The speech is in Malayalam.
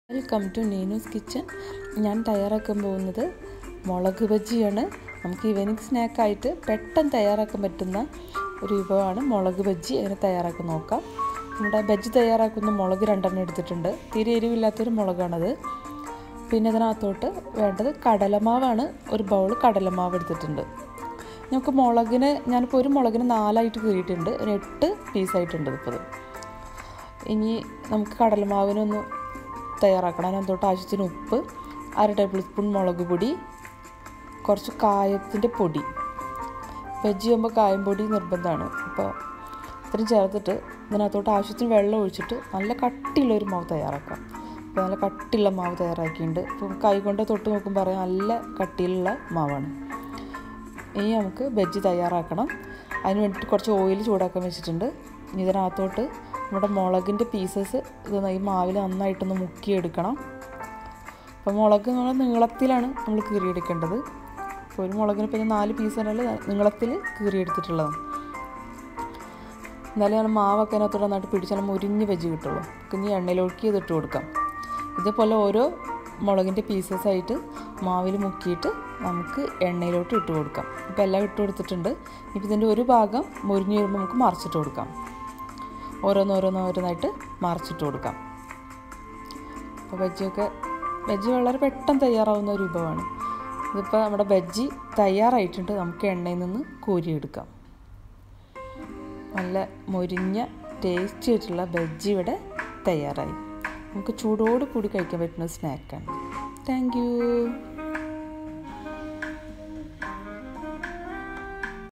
വെൽക്കം ടു നീനൂസ് കിച്ചൺ ഞാൻ തയ്യാറാക്കാൻ പോകുന്നത് മുളക് ബജിയാണ് നമുക്ക് ഈവനിങ് സ്നാക്കായിട്ട് പെട്ടെന്ന് തയ്യാറാക്കാൻ പറ്റുന്ന ഒരു വിഭവമാണ് മുളക് ബജി അതിനെ തയ്യാറാക്കി നോക്കാം നമ്മുടെ ബജി തയ്യാറാക്കുന്ന മുളക് രണ്ടെണ്ണം എടുത്തിട്ടുണ്ട് തീരെ എരിവില്ലാത്തൊരു മുളകാണത് പിന്നെ അതിനകത്തോട്ട് വേണ്ടത് കടലമാവാണ് ഒരു ബൗൾ കടലമാവ് എടുത്തിട്ടുണ്ട് നമുക്ക് മുളകിന് ഞാനിപ്പോൾ ഒരു മുളകിന് നാലായിട്ട് കീറിയിട്ടുണ്ട് ഒരു എട്ട് പീസായിട്ടുണ്ട് ഇപ്പോൾ ഇത് ഇനി നമുക്ക് കടലമാവിനൊന്ന് തയ്യാറാക്കണം അതിനകത്തോട്ട് ആവശ്യത്തിന് ഉപ്പ് അര ടേബിൾ സ്പൂൺ മുളക് പൊടി കുറച്ച് കായത്തിൻ്റെ പൊടി വെജ് ചെയ്യുമ്പോൾ കായം പൊടി നിർബന്ധമാണ് അപ്പോൾ ഇത്രയും ചേർത്തിട്ട് ഇതിനകത്തോട്ട് ആവശ്യത്തിന് വെള്ളം ഒഴിച്ചിട്ട് നല്ല കട്ടിയുള്ള ഒരു മാവ് തയ്യാറാക്കാം അപ്പോൾ നല്ല കട്ടിയുള്ള മാവ് തയ്യാറാക്കിയിട്ടുണ്ട് ഇപ്പം കൈ കൊണ്ട് തൊട്ട് നോക്കുമ്പോൾ പറയാം നല്ല കട്ടിയിലുള്ള മാവാണ് ഇനി നമുക്ക് ബജ്ജി തയ്യാറാക്കണം അതിന് വേണ്ടിയിട്ട് കുറച്ച് ഓയിൽ ചൂടാക്കാൻ വെച്ചിട്ടുണ്ട് ഇനി ഇതിനകത്തോട്ട് നമ്മുടെ മുളകിൻ്റെ പീസസ് ഇത് ഈ മാവിൽ നന്നായിട്ടൊന്ന് മുക്കിയെടുക്കണം അപ്പോൾ മുളക് നമ്മൾ നീളത്തിലാണ് നമ്മൾ കീറിയെടുക്കേണ്ടത് അപ്പോൾ ഒരു മുളകിന് പിന്നെ നാല് പീസ് പറഞ്ഞാൽ നീളത്തിൽ കീറിയെടുത്തിട്ടുള്ളതാണ് എന്നാലും നമ്മൾ മാവൊക്കെ അതിനകത്തോട്ട് നന്നായിട്ട് പിടിച്ചാൽ മുരിഞ്ഞ് വെജ് കിട്ടുള്ളൂ ഇനി എണ്ണയിലൊഴുക്കി ഇതിട്ട് കൊടുക്കാം ഇതേപോലെ ഓരോ മുളകിൻ്റെ പീസസ് ആയിട്ട് മാവിൽ മുക്കിയിട്ട് നമുക്ക് എണ്ണയിലോട്ട് ഇട്ട് കൊടുക്കാം ഇപ്പോൾ എല്ലാം ഇട്ട് കൊടുത്തിട്ടുണ്ട് ഇപ്പോൾ ഇതിൻ്റെ ഒരു ഭാഗം മുരിഞ്ഞ് വരുമ്പോൾ നമുക്ക് മറിച്ചിട്ട് കൊടുക്കാം ഓരോന്നോരോന്നോരോന്നായിട്ട് മറിച്ചിട്ട് കൊടുക്കാം അപ്പോൾ ബജ്ജിയൊക്കെ ബജ്ജി വളരെ പെട്ടെന്ന് തയ്യാറാവുന്ന ഒരു വിഭവമാണ് ഇതിപ്പോൾ നമ്മുടെ ബജ്ജി തയ്യാറായിട്ടുണ്ട് നമുക്ക് എണ്ണയിൽ നിന്ന് കോരിയെടുക്കാം നല്ല മൊരിഞ്ഞ ടേസ്റ്റി ആയിട്ടുള്ള ബജ്ജി ഇവിടെ തയ്യാറായി നമുക്ക് ചൂടോട് കൂടി കഴിക്കാൻ പറ്റുന്ന സ്നാക്കാണ് താങ്ക് യു